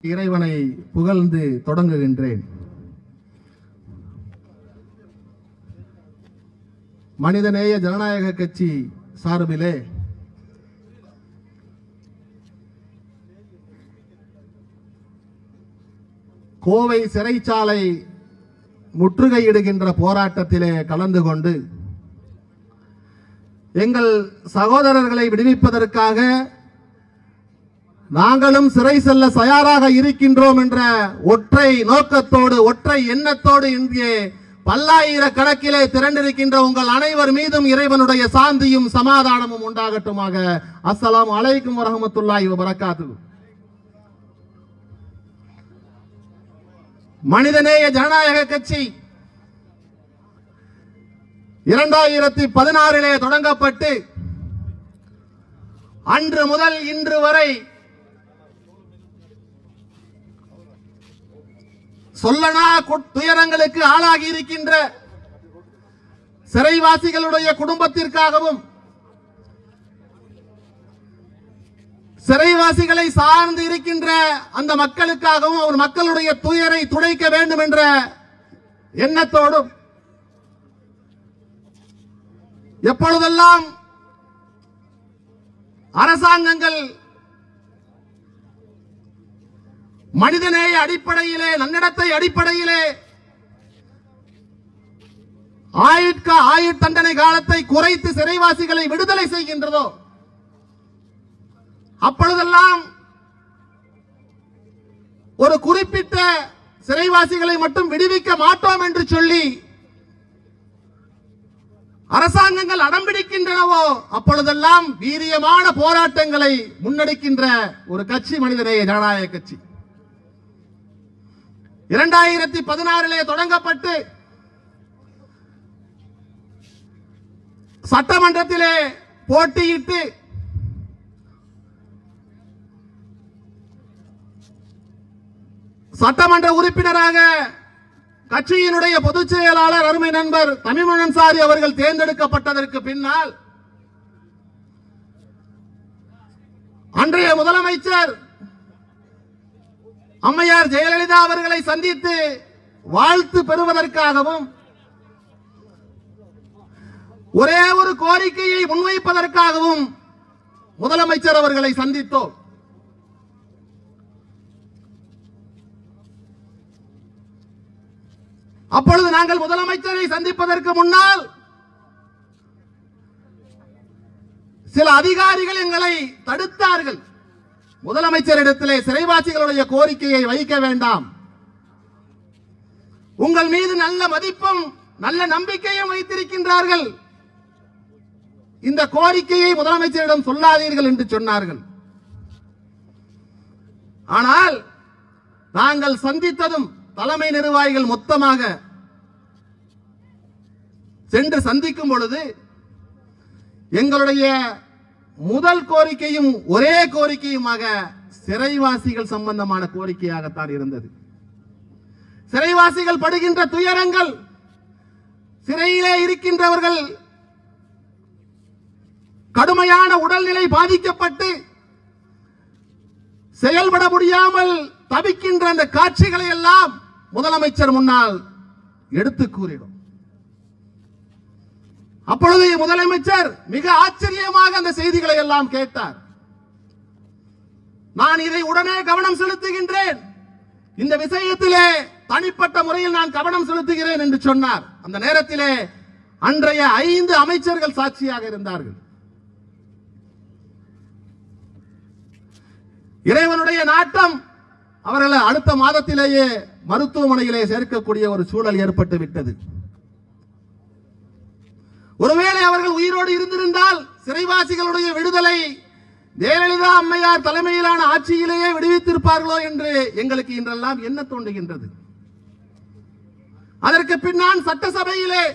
இறைவனை புகழ்ந்து தொடங்குகின்றேன் மனிதநேய ஜனநாயக கட்சி சார்பிலே கோவை சிறைச்சாலை முற்றுகையிடுகின்ற போராட்டத்திலே கலந்து கொண்டு எங்கள் சகோதரர்களை விடுவிப்பதற்காக நாங்களும் சிறை செல்ல தயாராக இருக்கின்றோம் என்ற ஒற்றை நோக்கத்தோடு ஒற்றை எண்ணத்தோடு இங்கே பல்லாயிரக்கணக்கிலே திரண்டிருக்கின்ற உங்கள் அனைவர் மீதும் இறைவனுடைய சாந்தியும் சமாதானமும் உண்டாகட்டுமாக அஸ்ஸலாமு அலைக்கும் வரஹமத்துல்லாஹி வபரகாத்து மனிதநேய ஜனநாயக கட்சி இரண்டாயிரத்தி பதினாறிலே தொடங்கப்பட்டு அன்று முதல் இன்று வரை சொல்லனா கு- துயரங்களுக்கு ஆளாகி இருக்கின்ற சிறைவாசிகளுடைய குடும்பத்திற்காகவும் சிறைவாசிகளை சார்ந்து இருக்கின்ற அந்த மக்களுக்காகவும் அவர் மக்களுடைய துயரை துடைக்க வேண்டும் என்ற எண்ணத்தோடும் எப்பொழுதெல்லாம் அரசாங்கங்கள் மனிதநேய அடிப்படையிலே நன்னடத்தை அடிப்படையிலே ஆயுட்க ஆயுட் தண்டனை காலத்தை குறைத்து சிறைவாசிகளை விடுதலை செய்கின்றதோ அப்பொழுதெல்லாம் ஒரு குறிப்பிட்ட சிறைவாசிகளை மட்டும் விடுவிக்க மாட்டோம் என்று சொல்லி அரசாங்கங்கள் அடம்பிடிக்கின்றனவோ அப்பொழுதெல்லாம் வீரியமான போராட்டங்களை முன்னெடுக்கின்ற ஒரு கட்சி மனிதநேய ஜனநாயக கட்சி இரண்டாயிரத்தி பதினாறிலே தொடங்கப்பட்டு சட்டமன்றத்திலே போட்டியிட்டு சட்டமன்ற உறுப்பினராக கட்சியினுடைய பொதுச் செயலாளர் அருமை நண்பர் தமிழ் அன்சாரி அவர்கள் தேர்ந்தெடுக்கப்பட்டதற்கு பின்னால் அன்றைய முதலமைச்சர் அம்மையார் ஜெயலலிதா அவர்களை சந்தித்து வாழ்த்து பெறுவதற்காகவும் ஒரே ஒரு கோரிக்கையை முன்வைப்பதற்காகவும் முதலமைச்சர் அவர்களை சந்தித்தோம் அப்பொழுது நாங்கள் முதலமைச்சரை சந்திப்பதற்கு முன்னால் சில அதிகாரிகள் எங்களை தடுத்தார்கள் முதலமைச்சரிடத்திலே சிறைவாசிகளுடைய கோரிக்கையை வைக்க வேண்டாம் உங்கள் மீது நல்ல மதிப்பும் நல்ல நம்பிக்கையும் வைத்திருக்கின்றார்கள் இந்த கோரிக்கையை முதலமைச்சரிடம் சொல்லாதீர்கள் என்று சொன்னார்கள் ஆனால் நாங்கள் சந்தித்ததும் தலைமை நிர்வாகிகள் மொத்தமாக சென்று சந்திக்கும் பொழுது எங்களுடைய முதல் கோரிக்கையும் ஒரே கோரிக்கையுமாக சிறைவாசிகள் சம்பந்தமான கோரிக்கையாகத்தான் இருந்தது சிறைவாசிகள் படுகின்ற துயரங்கள் சிறையிலே இருக்கின்றவர்கள் கடுமையான உடல்நிலை பாதிக்கப்பட்டு செயல்பட முடியாமல் தவிக்கின்ற அந்த காட்சிகளை எல்லாம் முதலமைச்சர் முன்னால் எடுத்து கூறிடும் அப்பொழுது முதலமைச்சர் மிக ஆச்சரியமாக அந்த செய்திகளை எல்லாம் கேட்டார் நான் இதை உடனே கவனம் செலுத்துகின்றேன் இந்த விஷயத்திலே தனிப்பட்ட முறையில் நான் கவனம் செலுத்துகிறேன் என்று சொன்னார் அந்த நேரத்திலே அன்றைய ஐந்து அமைச்சர்கள் சாட்சியாக இருந்தார்கள் இறைவனுடைய நாட்டம் அவர்களை அடுத்த மாதத்திலேயே மருத்துவமனையிலே சேர்க்கக்கூடிய ஒரு சூழல் ஏற்பட்டு விட்டது ஒருவேளை அவர்கள் உயிரோடு இருந்திருந்தால் சிறைவாசிகளுடைய விடுதலை ஜெயலலிதா அம்மையார் தலைமையிலான ஆட்சியிலேயே விடுவித்திருப்பார்களோ என்று எங்களுக்கு இன்றெல்லாம் என்ன தோன்றுகின்றது அதற்கு பின்னான் சட்டசபையிலே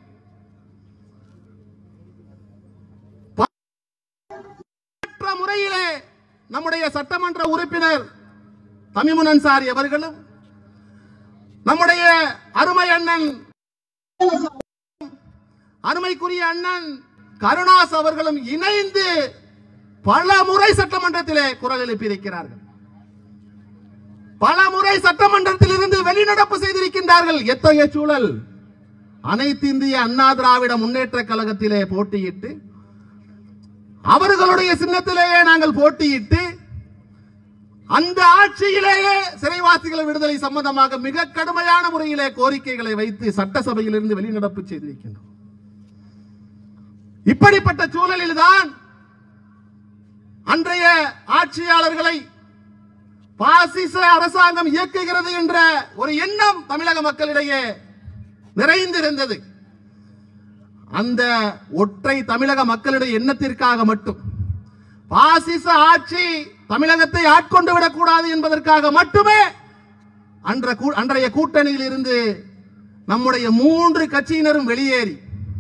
மற்ற முறையிலே நம்முடைய சட்டமன்ற உறுப்பினர் தமிமுன் அன்சாரி அவர்களும் நம்முடைய அருமை அண்ணன் அருமைக்குரிய அண்ணன் கருணாஸ் அவர்களும் இணைந்து பல முறை சட்டமன்றத்திலே குரல் எழுப்பியிருக்கிறார்கள் பல முறை சட்டமன்றத்தில் இருந்து வெளிநடப்பு செய்திருக்கின்றார்கள் எத்தகைய சூழல் அனைத்து இந்திய அண்ணா திராவிட முன்னேற்ற கழகத்திலே போட்டியிட்டு அவர்களுடைய சின்னத்திலேயே நாங்கள் போட்டியிட்டு அந்த ஆட்சியிலேயே சிறைவாசிகள் விடுதலை சம்பந்தமாக மிக கடுமையான முறையிலே கோரிக்கைகளை வைத்து சட்டசபையில் இருந்து வெளிநடப்பு செய்திருக்கின்றோம் இப்படிப்பட்ட சூழலில்தான் அன்றைய ஆட்சியாளர்களை பாசிச அரசாங்கம் இயக்குகிறது என்ற ஒரு எண்ணம் தமிழக மக்களிடையே நிறைந்திருந்தது அந்த ஒற்றை தமிழக மக்களுடைய எண்ணத்திற்காக மட்டும் பாசிச ஆட்சி தமிழகத்தை ஆட்கொண்டு விடக்கூடாது என்பதற்காக மட்டுமே அன்ற கூ- அன்றைய கூட்டணியில் இருந்து நம்முடைய மூன்று கட்சியினரும் வெளியேறி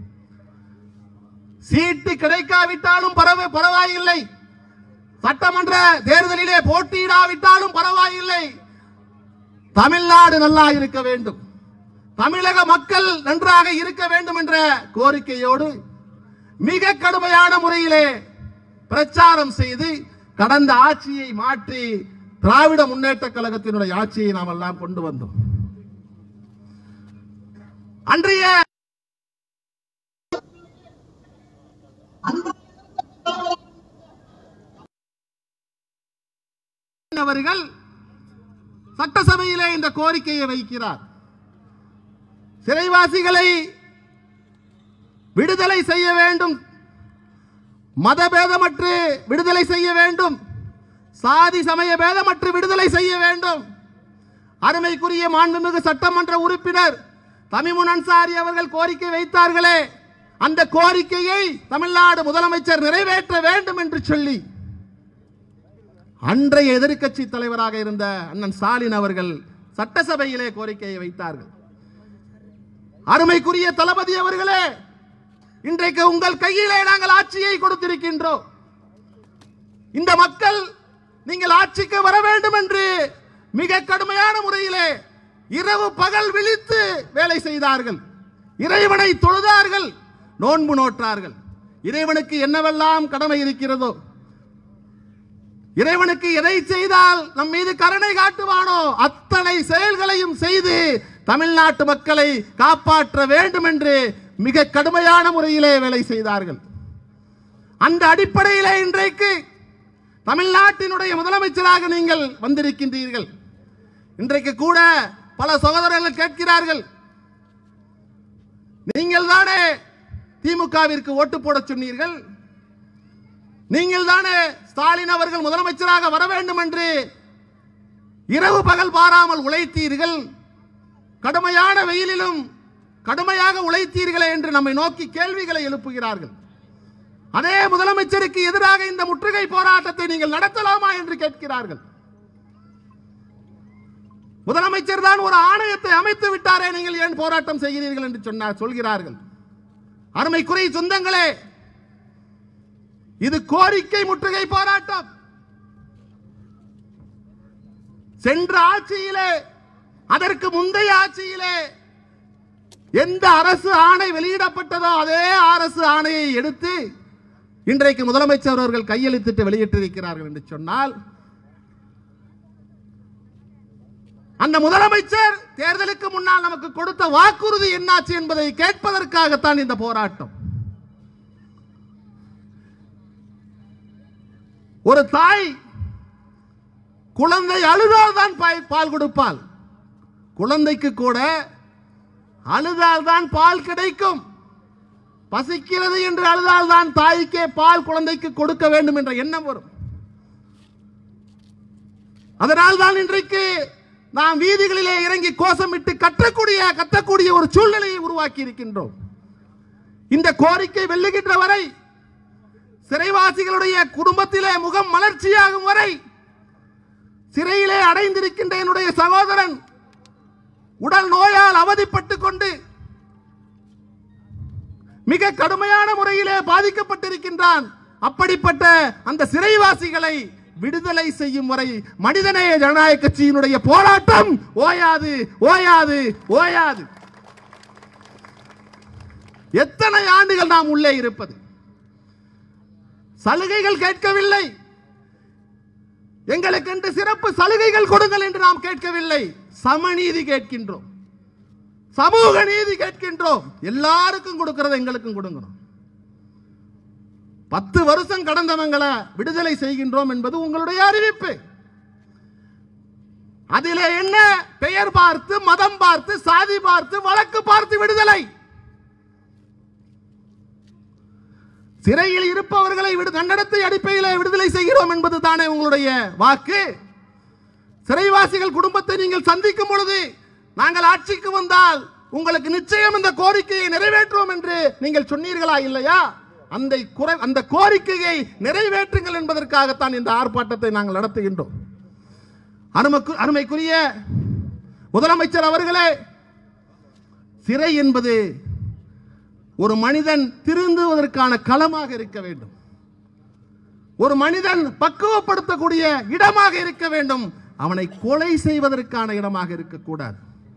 சீட்டு கிடைக்காவிட்டாலும் பரவ பரவாயில்லை சட்டமன்ற தேர்தலிலே போட்டியிடாவிட்டாலும் பரவாயில்லை தமிழ்நாடு நல்லா இருக்க வேண்டும் தமிழக மக்கள் நன்றாக இருக்க வேண்டும் என்ற கோரிக்கையோடு மிக கடுமையான முறையிலே பிரச்சாரம் செய்து கடந்த ஆட்சியை மாற்றி திராவிட முன்னேற்ற கழகத்தினுடைய ஆட்சியை நாம் எல்லாம் கொண்டு வந்தோம் அன்றைய அவர்கள் சட்டசபையிலே இந்த கோரிக்கையை வைக்கிறார் சிறைவாசிகளை விடுதலை செய்ய வேண்டும் மதபேதமற்று விடுதலை செய்ய வேண்டும் சாதி சமய பேதமற்று விடுதலை செய்ய வேண்டும் அருமைக்குரிய மாண்புமிகு சட்டமன்ற உறுப்பினர் தமிமுன் அன்சாரி அவர்கள் கோரிக்கை வைத்தார்களே அந்த கோரிக்கையை தமிழ்நாடு முதலமைச்சர் நிறைவேற்ற வேண்டும் என்று சொல்லி அன்றைய எதிர்க்கட்சி தலைவராக இருந்த அண்ணன் ஸ்டாலின் அவர்கள் சட்டசபையிலே கோரிக்கையை வைத்தார்கள் அருமைக்குரிய தளபதி அவர்களே இன்றைக்கு உங்கள் கையிலே நாங்கள் ஆட்சியை கொடுத்திருக்கின்றோம் இந்த மக்கள் நீங்கள் ஆட்சிக்கு வர வேண்டும் என்று மிக கடுமையான முறையிலே இரவு பகல் விழித்து வேலை செய்தார்கள் இறைவனை தொழுதார்கள் நோன்பு நோற்றார்கள் இறைவனுக்கு என்னவெல்லாம் கடமை இருக்கிறதோ இறைவனுக்கு எதை செய்தால் நம் மீது கருணை காட்டுவானோ அத்தனை செயல்களையும் செய்து தமிழ்நாட்டு மக்களை காப்பாற்ற வேண்டும் என்று மிக கடுமையான முறையிலே வேலை செய்தார்கள் அந்த அடிப்படையிலே இன்றைக்கு தமிழ்நாட்டினுடைய முதலமைச்சராக நீங்கள் வந்திருக்கின்றீர்கள் இன்றைக்கு கூட பல சகோதரர்கள் கேட்கிறார்கள் நீங்கள் தானே திமுகவிற்கு ஓட்டு போட சொன்னீர்கள் நீங்கள் தானே ஸ்டாலின் அவர்கள் முதலமைச்சராக வர வேண்டும் என்று இரவு பகல் பாராமல் உழைத்தீர்கள் கடுமையான வெயிலிலும் கடுமையாக உழைத்தீர்களே என்று நம்மை நோக்கி கேள்விகளை எழுப்புகிறார்கள் அதே முதலமைச்சருக்கு எதிராக இந்த முற்றுகை போராட்டத்தை நீங்கள் நடத்தலாமா என்று கேட்கிறார்கள் முதலமைச்சர் தான் ஒரு ஆணையத்தை அமைத்து விட்டாரே நீங்கள் ஏன் போராட்டம் செய்கிறீர்கள் என்று சொன்னார் சொல்கிறார்கள் அருமைக்குறை சொந்தங்களே இது கோரிக்கை முற்றுகை போராட்டம் சென்ற ஆட்சியிலே அதற்கு முந்தைய ஆட்சியிலே எந்த அரசு ஆணை வெளியிடப்பட்டதோ அதே அரசு ஆணையை எடுத்து இன்றைக்கு முதலமைச்சர் அவர்கள் கையெழுத்திட்டு வெளியிட்டிருக்கிறார்கள் என்று சொன்னால் அந்த முதலமைச்சர் தேர்தலுக்கு முன்னால் நமக்கு கொடுத்த வாக்குறுதி என்னாச்சு என்பதை கேட்பதற்காகத்தான் இந்த போராட்டம் ஒரு தாய் குழந்தை அழுதால் தான் பாய்- பால் கொடுப்பாள் குழந்தைக்கு கூட அழுதால் தான் பால் கிடைக்கும் பசிக்கிறது என்று அழுதால் தான் தாய்க்கே பால் குழந்தைக்கு கொடுக்க வேண்டும் என்ற எண்ணம் வரும் அதனால் தான் இன்றைக்கு நாம் வீதிகளிலே இறங்கி கோஷமிட்டு கட்டக்கூடிய கத்தக்கூடிய ஒரு சூழ்நிலையை உருவாக்கி இருக்கின்றோம் இந்த கோரிக்கை வெல்லுகின்ற வரை சிறைவாசிகளுடைய குடும்பத்திலே முகம் மலர்ச்சியாகும் வரை சிறையிலே அடைந்திருக்கின்ற என்னுடைய சகோதரன் உடல் நோயால் அவதிப்பட்டுக் கொண்டு மிக கடுமையான முறையிலே பாதிக்கப்பட்டிருக்கின்றான் அப்படிப்பட்ட அந்த சிறைவாசிகளை விடுதலை செய்யும் வரை மனிதநேய ஜனநாயக கட்சியினுடைய போராட்டம் ஓயாது ஓயாது ஓயாது எத்தனை ஆண்டுகள் நாம் உள்ளே இருப்பது சலுகைகள் கேட்கவில்லை எங்களுக்கென்று சிறப்பு சலுகைகள் கொடுங்கள் என்று நாம் கேட்கவில்லை சமநீதி கேட்கின்றோம் சமூக நீதி கேட்கின்றோம் எல்லாருக்கும் கொடுக்கிறது எங்களுக்கும் கொடுங்கணும் பத்து வருஷம் கடந்தவங்களை விடுதலை செய்கின்றோம் என்பது உங்களுடைய அறிவிப்பு அதிலே என்ன பெயர் பார்த்து மதம் பார்த்து சாதி பார்த்து வழக்கு பார்த்து விடுதலை சிறையில் இருப்பவர்களை விடு தண்டனத்தை அடிப்படையில் விடுதலை செய்கிறோம் என்பது தானே உங்களுடைய வாக்கு சிறைவாசிகள் குடும்பத்தை நீங்கள் சந்திக்கும் பொழுது நாங்கள் ஆட்சிக்கு வந்தால் உங்களுக்கு நிச்சயம் இந்த கோரிக்கையை நிறைவேற்றுவோம் என்று நீங்கள் சொன்னீர்களா இல்லையா அந்த குறை அந்த கோரிக்கையை நிறைவேற்றுங்கள் என்பதற்காகத்தான் இந்த ஆர்ப்பாட்டத்தை நாங்கள் நடத்துகின்றோம் அருமக்கு அருமைக்குரிய முதலமைச்சர் அவர்களே சிறை என்பது ஒரு மனிதன் திருந்துவதற்கான களமாக இருக்க வேண்டும் ஒரு மனிதன் பக்குவப்படுத்தக்கூடிய இடமாக இருக்க வேண்டும் அவனை கொலை செய்வதற்கான இடமாக இருக்கக்கூடாது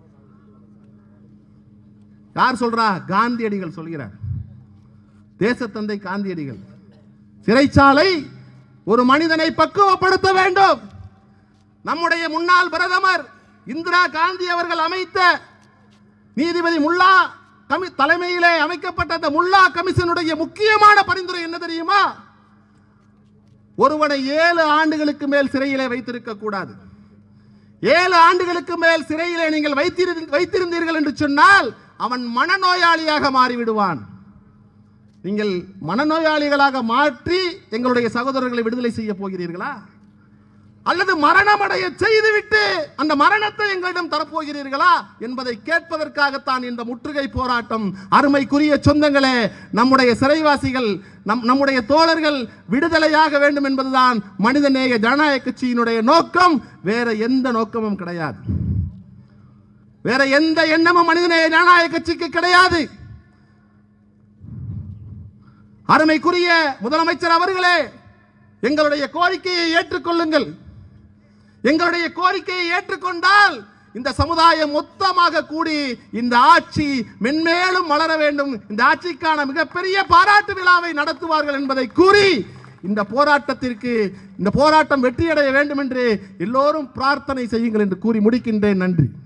யார் சொல்றா காந்தியடிகள் சொல்கிறார் தேசத்தந்தை காந்தியடிகள் சிறைச்சாலை ஒரு மனிதனை பக்குவப்படுத்த வேண்டும் நம்முடைய முன்னாள் பிரதமர் இந்திரா காந்தி அவர்கள் அமைத்த நீதிபதி முல்லா கமி தலைமையிலே அமைக்கப்பட்ட அந்த முல்லா கமிஷனுடைய முக்கியமான பரிந்துரை என்ன தெரியுமா ஒருவனை ஏழு ஆண்டுகளுக்கு மேல் சிறையிலே வைத்திருக்க கூடாது ஏழு ஆண்டுகளுக்கு மேல் சிறையிலே நீங்கள் வைத்திரு வைத்திருந்தீர்கள் என்று சொன்னால் அவன் மனநோயாளியாக மாறிவிடுவான் நீங்கள் மனநோயாளிகளாக மாற்றி எங்களுடைய சகோதரர்களை விடுதலை செய்ய போகிறீர்களா அல்லது மரணமடைய செய்துவிட்டு அந்த மரணத்தை எங்களிடம் தரப்போகிறீர்களா என்பதை கேட்பதற்காகத்தான் இந்த முற்றுகை போராட்டம் அருமைக்குரிய சொந்தங்களே நம்முடைய சிறைவாசிகள் நம் நம்முடைய தோழர்கள் விடுதலையாக வேண்டும் என்பதுதான் மனிதநேய ஜனநாயக கட்சியினுடைய நோக்கம் வேற எந்த நோக்கமும் கிடையாது வேற எந்த எண்ணமும் மனிதநேய ஜனநாயக கட்சிக்கு கிடையாது அருமைக்குரிய முதலமைச்சர் அவர்களே எங்களுடைய கோரிக்கையை ஏற்றுக்கொள்ளுங்கள் எங்களுடைய கோரிக்கையை ஏற்றுக்கொண்டால் இந்த சமுதாயம் மொத்தமாக கூடி இந்த ஆட்சி மென்மேலும் வளர வேண்டும் இந்த ஆட்சிக்கான மிகப்பெரிய பாராட்டு விழாவை நடத்துவார்கள் என்பதை கூறி இந்த போராட்டத்திற்கு இந்த போராட்டம் வெற்றியடைய வேண்டும் என்று எல்லோரும் பிரார்த்தனை செய்யுங்கள் என்று கூறி முடிக்கின்றேன் நன்றி